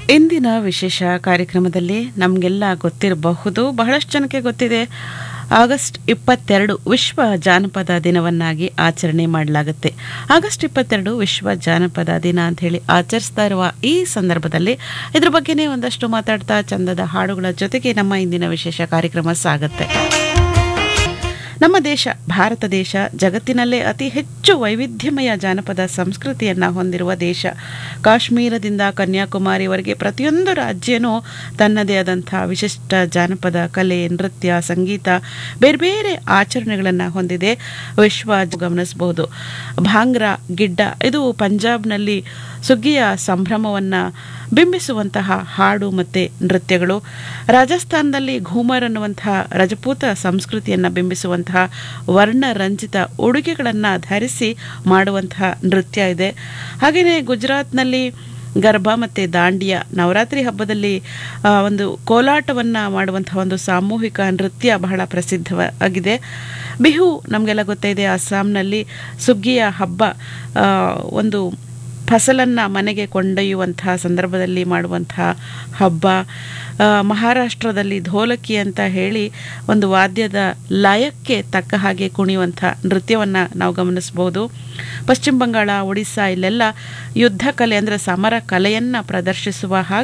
ಇಂದಿನ ವಿಶೇಷ ಕಾರ್ಯಕ್ರಮದಲ್ಲಿ ನಮಗೆಲ್ಲ ಗೊತ್ತಿರಬಹುದು ಬಹಳಷ್ಟು ಜನಕ್ಕೆ ಗೊತ್ತಿದೆ ಆಗಸ್ಟ್ ಇಪ್ಪತ್ತೆರಡು ವಿಶ್ವ ಜಾನಪದ ದಿನವನ್ನಾಗಿ ಆಚರಣೆ ಮಾಡಲಾಗುತ್ತೆ ಆಗಸ್ಟ್ ಇಪ್ಪತ್ತೆರಡು ವಿಶ್ವ ಜಾನಪದ ದಿನ ಅಂತ ಹೇಳಿ ಆಚರಿಸ್ತಾ ಇರುವ ಈ ಸಂದರ್ಭದಲ್ಲಿ ಇದ್ರ ಬಗ್ಗೆನೇ ಒಂದಷ್ಟು ಮಾತಾಡ್ತಾ ಚಂದದ ಹಾಡುಗಳ ಜೊತೆಗೆ ನಮ್ಮ ಇಂದಿನ ವಿಶೇಷ ಕಾರ್ಯಕ್ರಮ ಸಾಗುತ್ತೆ ನಮ್ಮ ದೇಶ ಭಾರತ ದೇಶ ಜಗತ್ತಿನಲ್ಲೇ ಅತಿ ಹೆಚ್ಚು ವೈವಿಧ್ಯಮಯ ಜಾನಪದ ಸಂಸ್ಕೃತಿಯನ್ನು ಹೊಂದಿರುವ ದೇಶ ಕಾಶ್ಮೀರದಿಂದ ಕನ್ಯಾಕುಮಾರಿವರೆಗೆ ಪ್ರತಿಯೊಂದು ರಾಜ್ಯನೂ ತನ್ನದೇ ಆದಂಥ ವಿಶಿಷ್ಟ ಜಾನಪದ ಕಲೆ ನೃತ್ಯ ಸಂಗೀತ ಬೇರೆ ಬೇರೆ ಆಚರಣೆಗಳನ್ನು ಹೊಂದಿದೆ ವಿಶ್ವ ಗಮನಿಸಬಹುದು ಭಾಂಗ್ರಾ ಗಿಡ್ಡ ಇದು ಪಂಜಾಬ್ನಲ್ಲಿ ಸುಗ್ಗಿಯ ಸಂಭ್ರಮವನ್ನು ಬಿಂಬಿಸುವಂತಹ ಹಾಡು ಮತ್ತು ನೃತ್ಯಗಳು ರಾಜಸ್ಥಾನದಲ್ಲಿ ಘೂಮರ್ ಅನ್ನುವಂತಹ ರಜಪೂತ ಸಂಸ್ಕೃತಿಯನ್ನು ಬಿಂಬಿಸುವಂತಹ ವರ್ಣರಂಜಿತ ಉಡುಗೆಗಳನ್ನು ಧರಿಸಿ ಮಾಡುವಂತಹ ನೃತ್ಯ ಇದೆ ಹಾಗೆಯೇ ಗುಜರಾತ್ನಲ್ಲಿ ಗರ್ಭ ಮತ್ತು ದಾಂಡಿಯ ನವರಾತ್ರಿ ಹಬ್ಬದಲ್ಲಿ ಆ, ಒಂದು ಕೋಲಾಟವನ್ನು ಮಾಡುವಂತಹ ಒಂದು ಸಾಮೂಹಿಕ ನೃತ್ಯ ಬಹಳ ಪ್ರಸಿದ್ಧವಾಗಿದೆ ಬಿಹು ನಮಗೆಲ್ಲ ಗೊತ್ತಿದೆ ಅಸ್ಸಾಂನಲ್ಲಿ ಸುಗ್ಗಿಯ ಹಬ್ಬ ಆ, ಒಂದು ಫಸಲನ್ನು ಮನೆಗೆ ಕೊಂಡೊಯ್ಯುವಂತಹ ಸಂದರ್ಭದಲ್ಲಿ ಮಾಡುವಂತಹ ಹಬ್ಬ ಆ, ಮಹಾರಾಷ್ಟ್ರದಲ್ಲಿ ಧೋಲಕಿ ಅಂತ ಹೇಳಿ ಒಂದು ವಾದ್ಯದ ಲಯಕ್ಕೆ ತಕ್ಕ ಹಾಗೆ ಕುಣಿಯುವಂಥ ನೃತ್ಯವನ್ನು ನಾವು ಗಮನಿಸ್ಬೋದು ಪಶ್ಚಿಮ ಬಂಗಾಳ ಒಡಿಸ್ಸಾ ಇಲ್ಲೆಲ್ಲ ಯುದ್ಧ ಕಲೆ ಅಂದರೆ ಸಮರ ಕಲೆಯನ್ನು ಪ್ರದರ್ಶಿಸುವ ಹಾಗೆ